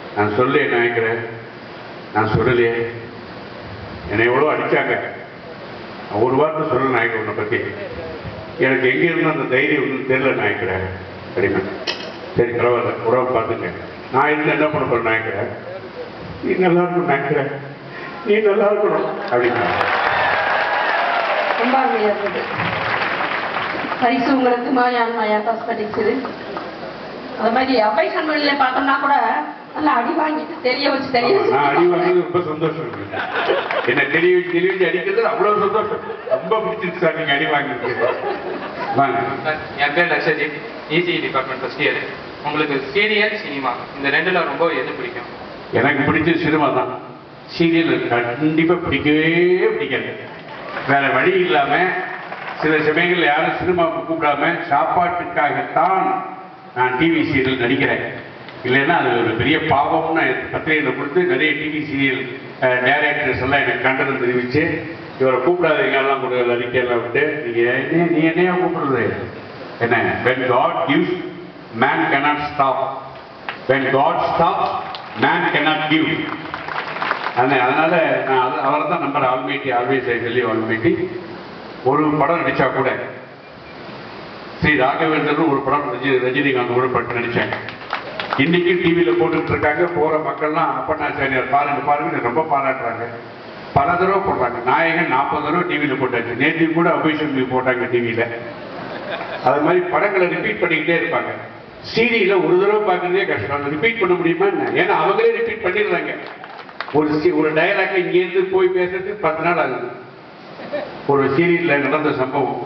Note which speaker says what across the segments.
Speaker 1: நான் சொல்ல நினைக்கிறேன் நான் சொல்லலையே என்னை எவ்வளோ அடிச்சாங்க நான் ஒரு வார்த்தை சொல்ல நாயக்க உன்னை பற்றி எனக்கு எங்கே இருந்து அந்த தைரியம் ஒன்றும் தெரியல நாயக்கிறேன் அப்படின்னா சரி பரவாயில்ல உறவை பார்த்துங்க நான் இருந்து என்ன பண்ண போறேன் நாயக்கிறேன் நீ நல்லா இருக்கணும் நாயக்கிறேன் நீ நல்லா இருக்கணும் அப்படின்னா
Speaker 2: ரொம்ப அருமையா இருந்தது பரிசு உங்களுக்கு மாயான் மாயா காஸ்மெட்டிக்ஸ் இது அது மாதிரி அவை கண்மணியில பார்த்தோம்னா கூட நல்லா அடி வாங்கிட்டு தெரிய வச்சு தெரிய
Speaker 1: ஆமா,
Speaker 2: வச்சு
Speaker 1: நான் அடி வாங்கினது ரொம்ப சந்தோஷம் இருக்கு. என்ன தெரிய வச்சு தெரிய வச்சு அடிக்கிறது அவ்வளவு சந்தோஷம் ரொம்ப பிடிச்சிருக்கு சார் நீங்க அடி வாங்கினது வாங்க
Speaker 3: சார், என் பேர் Lakshajith EC department first year உங்களுக்கு சீரியல் சினிமா இந்த ரெண்டுல ரொம்ப எது பிடிக்கும்
Speaker 1: எனக்கு பிடிச்ச சினிமா தான் சீரியல் கண்டிப்பா பிடிக்கவே பிடிக்காது வேற வழி இல்லாம சில சமயங்கள்ல யாரும் சினிமாவுக்கு கூப்பிடாம சாப்பாட்டுக்காகத்தான் நான் டிவி சீரியல் நடிக்கிறேன் இல்லைன்னா அது ஒரு பெரிய பாவம்னு நான் பத்திரிகையில் கொடுத்து நிறைய டிவி சீரியல் டைரக்டர்ஸ் எல்லாம் எனக்கு கண்டனம் தெரிவிச்சு இவரை கூப்பிடாதீங்க எல்லாம் கொடுக்கல அறிக்கையெல்லாம் விட்டு நீங்க என்ன நீ என்னையா கூப்பிடுறது என்ன when God gives man cannot stop when God stops man cannot give அதனால அதனால நான் அது அவரை தான் நம்பர் ஆல்மேட்டி ஆல்வேஸ் ஐ சொல்லி ஆல்மேட்டி ஒரு படம் நடிச்சா கூட ஸ்ரீ ராகவேந்தர் ஒரு படம் ரஜி ரஜினிகாந்த் கூட பட்டு நடிச்சாங்க இன்னைக்கு டிவியில போட்டுட்டு இருக்காங்க போற மக்கள்லாம் அப்பண்ணாச்சாரியார் பாருங்க பாருங்க ரொம்ப பாராட்டுறாங்க பல தடவை போடுறாங்க நாயகன் நாற்பது தடவை டிவியில போட்டாச்சு நேற்று கூட அபிஷேக் போட்டாங்க டிவியில அது மாதிரி படங்களை ரிப்பீட் பண்ணிக்கிட்டே இருப்பாங்க சீரியல ஒரு தடவை பார்க்கறதே கஷ்டம் ரிப்பீட் பண்ண முடியுமா என்ன ஏன்னா அவங்களே ரிப்பீட் பண்ணிடுறாங்க ஒரு சி- ஒரு டயலாக் இங்கேருந்து போய் பேசுறதுக்கு பத்து நாள் ஆகுது ஒரு சீரியல்ல நடந்த சம்பவம்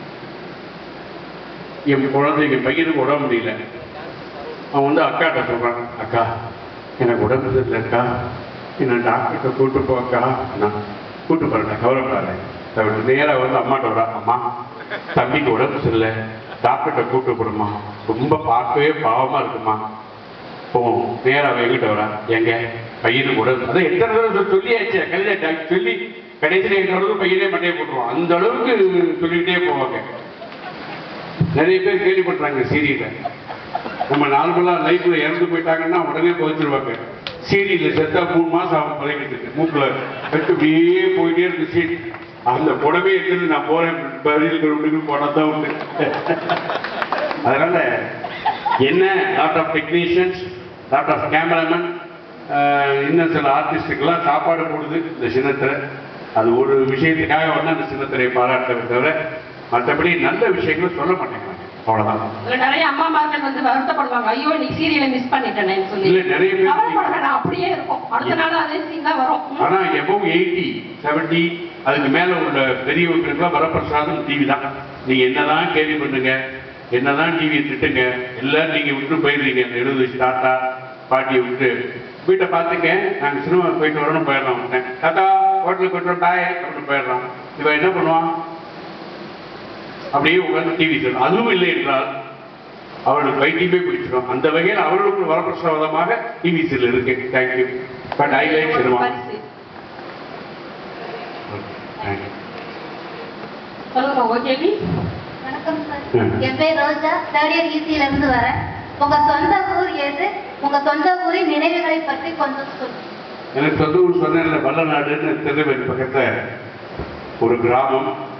Speaker 1: என் குழந்தைங்க பையனுக்கு உடம்பு முடியல அவன் வந்து அக்காட்ட சொல்றான் அக்கா எனக்கு உடம்பு சரியில்லை அக்கா என்ன டாக்டர்கிட்ட கூட்டு போ அக்கா நான் கூட்டு போறேன் கவலைப்படாத அவன் நேரா வந்து அம்மாட்ட வரா அம்மா தம்பிக்கு உடம்பு சரியில்லை டாக்டர்கிட்ட கூட்டு போடுமா ரொம்ப பார்க்கவே பாவமா இருக்குமா போவோம் நேரா எங்கிட்ட வரா எங்க பையனுக்கு உடம்பு அதான் எத்தனை தடவை சொல்லியாச்சு கல்யாண டாக்டர் சொல்லி கடைசியில் எங்க அளவுக்கு பையனே மண்டையை போட்டுருவான் அந்த அளவுக்கு சொல்லிக்கிட்டே போவாங்க நிறைய பேர் கேள்விப்பட்டாங்க சீரியல நம்ம நார்மலா லைஃப்ல இறந்து போயிட்டாங்கன்னா உடனே புதைச்சிருவாங்க சீரியல்ல செத்தா மூணு மாசம் அவன் பழகிட்டு மூக்குல கட்டு அப்படியே போயிட்டே இருக்கு சீரி அந்த புடவை எடுத்து நான் போறேன் பதில் கிரவுண்டுக்கு போனா தான் உண்டு அதனால என்ன lot of technicians lot of cameraman இன்னும் சில ஆர்டிஸ்டுக்கெல்லாம் சாப்பாடு போடுது இந்த சின்னத்திரை அது ஒரு விஷயத்துக்காக வந்து அந்த சின்னத்திரையை பாராட்டுறதை தவிர மற்றபடி நல்ல விஷயங்களும் சொல்ல மாட்டேங்கிறாங்க அவ்வளவுதான்
Speaker 2: இதுல நிறைய அம்மாமார்கள் வந்து வருத்தப்படுவாங்க ஐயோ இன்னைக்கு சீரியலை மிஸ் பண்ணிட்டேனேன்னு சொல்லி
Speaker 1: இல்ல, நிறைய பேர்
Speaker 2: கவலைப்பட வேணாம் அப்படியே இருக்கும் அடுத்த நாள் அதே சீன் தான் வரும்
Speaker 1: ஆனா எபோவ் எயிட்டி செவன்டி அதுக்கு மேல உள்ள பெரியவங்களுக்குலாம் வரப்பிரசாதம் டிவி தான் நீங்க என்னதான் கேள்வி பண்ணுங்க என்னதான் டிவி திட்டுங்க எல்லாரும் நீங்க விட்டு போயிடுறீங்க இந்த எழுபது வயசு தாத்தா பாட்டியை விட்டு வீட்டை பார்த்துக்க நாங்க சினிமா போயிட்டு வரணும் போயிடலாம் விட்டேன் தாத்தா ஹோட்டலுக்கு போயிட்டு வரோம் பாய் அப்படின்னு போயிடலாம் இவன் என்ன பண்ணுவான் அப்படியே உட்கார்ந்து டிவி சொல்லும் அதுவும் இல்லை என்றால் அவர்களுக்கு வைத்தியமே பிடிச்சிடும் அந்த வகையில் அவர்களுக்கு வரப்பிரசாதமாக டிவி சீரியல் இருக்கு thank you but I like cinema
Speaker 2: பரிசு.
Speaker 1: தேங்க்யூ
Speaker 2: சொல்லுங்க உங்க கேள்வி
Speaker 4: வணக்கம் சார்
Speaker 1: ம்.
Speaker 4: என் பேர் ரோஜா தேர்ட் இயர் ஈசியில இருந்து வரேன் உங்க சொந்த ஊர் எது உங்க சொந்த ஊரின் நினைவுகளை பற்றி கொஞ்சம் சொல்லுங்க
Speaker 1: எனக்கு சொந்த ஊர் சொன்னேன்ல வல்லநாடுன்னு திருநெல்வேலி பக்கத்துல ஒரு கிராமம்